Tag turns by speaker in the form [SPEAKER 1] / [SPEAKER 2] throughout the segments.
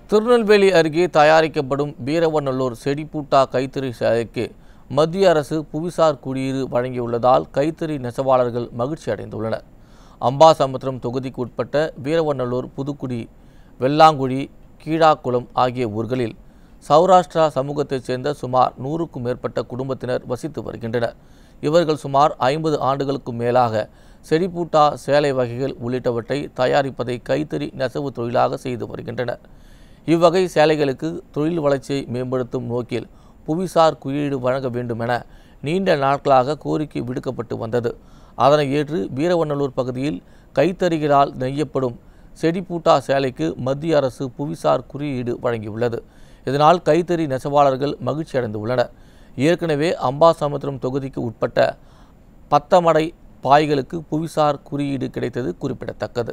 [SPEAKER 1] திருநெல்வேலி அருகே தயாரிக்கப்படும் வீரவநல்லூர் செடிப்பூட்டா கைத்தறி சேலைக்கு மத்திய அரசு புவிசார் குடியீடு வழங்கியுள்ளதால் கைத்தறி நெசவாளர்கள் மகிழ்ச்சி அடைந்துள்ளனர் அம்பாசமுத்திரம் தொகுதிக்கு உட்பட்ட வீரவநல்லூர் புதுக்குடி வெள்ளாங்குழி கீழாக்குளம் ஆகிய ஊர்களில் சௌராஷ்டிரா சமூகத்தைச் சேர்ந்த சுமார் நூறுக்கும் மேற்பட்ட குடும்பத்தினர் வசித்து வருகின்றனர் இவர்கள் சுமார் ஐம்பது ஆண்டுகளுக்கும் மேலாக செடிப்பூட்டா சேலை வகைகள் உள்ளிட்டவற்றை தயாரிப்பதை கைத்தறி நெசவு தொழிலாக செய்து வருகின்றனர் இவ்வகை சேலைகளுக்கு தொழில் வளர்ச்சியை மேம்படுத்தும் நோக்கில் புவிசார் குறியீடு வழங்க வேண்டுமென நீண்ட நாட்களாக கோரிக்கை விடுக்கப்பட்டு வந்தது அதனை ஏற்று வீரவநல்லூர் பகுதியில் கைத்தறிகளால் நெய்யப்படும் செடிப்பூட்டா சேலைக்கு மத்திய அரசு புவிசார் குறியீடு வழங்கியுள்ளது இதனால் கைத்தறி நெசவாளர்கள் மகிழ்ச்சி அடைந்துள்ளனர் ஏற்கனவே அம்பாசமுத்திரம் தொகுதிக்கு உட்பட்ட பத்தமடை பாய்களுக்கு புவிசார் குறியீடு கிடைத்தது குறிப்பிடத்தக்கது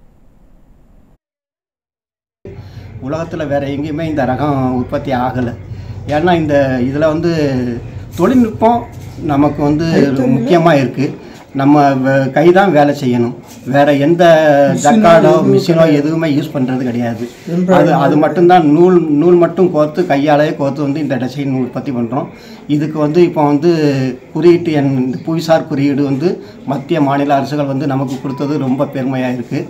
[SPEAKER 2] உலகத்தில் வேறு எங்கேயுமே இந்த ரகம் உற்பத்தி ஆகலை ஏன்னா இந்த இதில் வந்து தொழில்நுட்பம் நமக்கு வந்து முக்கியமாக இருக்குது நம்ம வ- கை தான் வேலை செய்யணும் வேற எந்த ஜக்காடோ மிஷினோ எதுவுமே யூஸ் பண்ணுறது கிடையாது அது அது மட்டும்தான் நூல் நூல் மட்டும் கோர்த்து கையாலே கோர்த்து வந்து இந்த டிசைன் உற்பத்தி பண்ணுறோம் இதுக்கு வந்து இப்போ வந்து குறியீட்டு எண் இந்த புவிசார் குறியீடு வந்து மத்திய மாநில அரசுகள் வந்து நமக்கு கொடுத்தது ரொம்ப பெருமையாக இருக்குது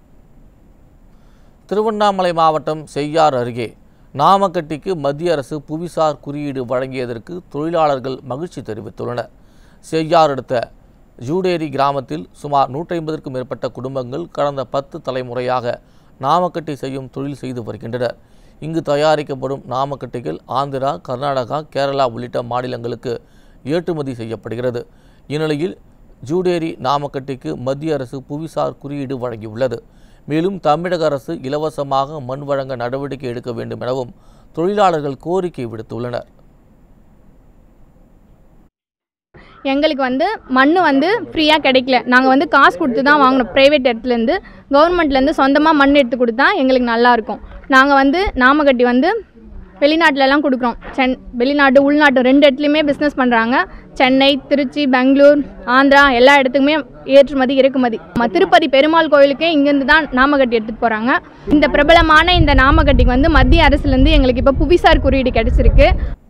[SPEAKER 1] திருவண்ணாமலை மாவட்டம் செய்யார் அருகே நாமக்கட்டிக்கு மத்திய அரசு புவிசார் குறியீடு வழங்கியதற்கு தொழிலாளர்கள் மகிழ்ச்சி தெரிவித்துள்ளனர் செய்யார் அடுத்த ஜூடேரி கிராமத்தில் சுமார் நூற்றி ஐம்பதற்கும் மேற்பட்ட குடும்பங்கள் கடந்த பத்து தலைமுறையாக நாமக்கட்டி செய்யும் தொழில் செய்து வருகின்றனர் இங்கு தயாரிக்கப்படும் நாமக்கட்டிகள் ஆந்திரா கர்நாடகா கேரளா உள்ளிட்ட மாநிலங்களுக்கு ஏற்றுமதி செய்யப்படுகிறது இந்நிலையில் ஜூடேரி நாமக்கட்டிக்கு மத்திய அரசு புவிசார் குறியீடு வழங்கியுள்ளது மேலும் தமிழக அரசு இலவசமாக மண் வழங்க நடவடிக்கை எடுக்க வேண்டும் எனவும் தொழிலாளர்கள் கோரிக்கை விடுத்துள்ளனர்
[SPEAKER 3] எங்களுக்கு வந்து மண் வந்து ஃப்ரீயாக கிடைக்கல நாங்கள் வந்து காசு கொடுத்து தான் வாங்கினோம் ப்ரைவேட் இடத்துலேருந்து கவர்மெண்ட்லேருந்து சொந்தமாக மண் எடுத்து கொடுத்தா எங்களுக்கு நல்லாயிருக்கும் நாங்கள் வந்து நாமக்கட்டி வந்து வெளிநாட்டிலலாம் கொடுக்குறோம் சென் வெளிநாட்டு உள்நாட்டு ரெண்டு இடத்துலையுமே பிஸ்னஸ் பண்ணுறாங்க சென்னை திருச்சி பெங்களூர் ஆந்திரா எல்லா இடத்துக்குமே ஏற்றுமதி இறக்குமதி நம்ம திருப்பதி பெருமாள் கோயிலுக்கே இங்கேருந்து தான் நாமக்கட்டி எடுத்துகிட்டு போகிறாங்க இந்த பிரபலமான இந்த நாமக்கட்டிக்கு வந்து மத்திய அரசுலேருந்து எங்களுக்கு இப்போ புவிசார் குறியீடு கிடச்சிருக்கு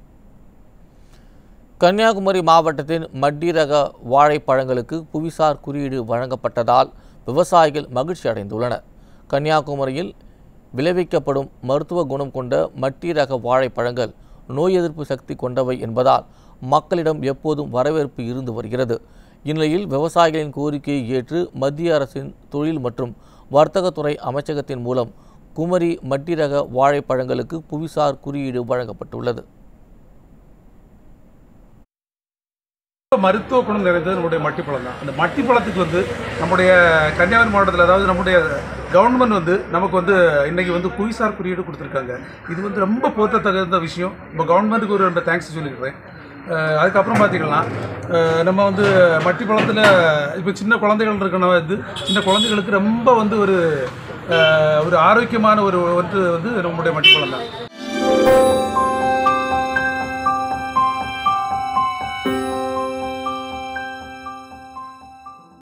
[SPEAKER 1] கன்னியாகுமரி மாவட்டத்தின் மட்டி ரக வாழைப்பழங்களுக்கு புவிசார் குறியீடு வழங்கப்பட்டதால் விவசாயிகள் மகிழ்ச்சி அடைந்துள்ளனர் கன்னியாகுமரியில் விளைவிக்கப்படும் மருத்துவ குணம் கொண்ட மட்டி ரக வாழைப்பழங்கள் நோய் எதிர்ப்பு சக்தி கொண்டவை என்பதால் மக்களிடம் எப்போதும் வரவேற்பு இருந்து வருகிறது இந்நிலையில் விவசாயிகளின் கோரிக்கையை ஏற்று மத்திய அரசின் தொழில் மற்றும் வர்த்தகத்துறை அமைச்சகத்தின் மூலம் குமரி மட்டி ரக வாழைப்பழங்களுக்கு புவிசார் குறியீடு வழங்கப்பட்டுள்ளது
[SPEAKER 4] மருத்துவ குணம் நிறைந்தது நம்முடைய மட்டிப்பழம் தான் அந்த மட்டிப்பழத்துக்கு வந்து நம்முடைய கன்னியாகுமரி மாவட்டத்தில் அதாவது நம்முடைய கவர்மெண்ட் வந்து நமக்கு வந்து இன்னைக்கு வந்து புவிசார் குறியீடு கொடுத்துருக்காங்க இது வந்து ரொம்ப போற்றத்தகுந்த விஷயம் இப்போ கவர்மெண்ட்டுக்கு ஒரு ரெண்டு தேங்க்ஸ் சொல்லிக்கிறேன் அஹ் அதுக்கப்புறம் பார்த்தீங்கன்னா அஹ் நம்ம வந்து மட்டிப்பழத்தில் இப்போ சின்ன குழந்தைகள் இருக்கணும் வந்து சின்ன குழந்தைகளுக்கு ரொம்ப வந்து ஒரு அஹ் ஒரு ஆரோக்கியமான ஒரு வந்து வந்து நம்முடைய மட்டிப்பழம் தான்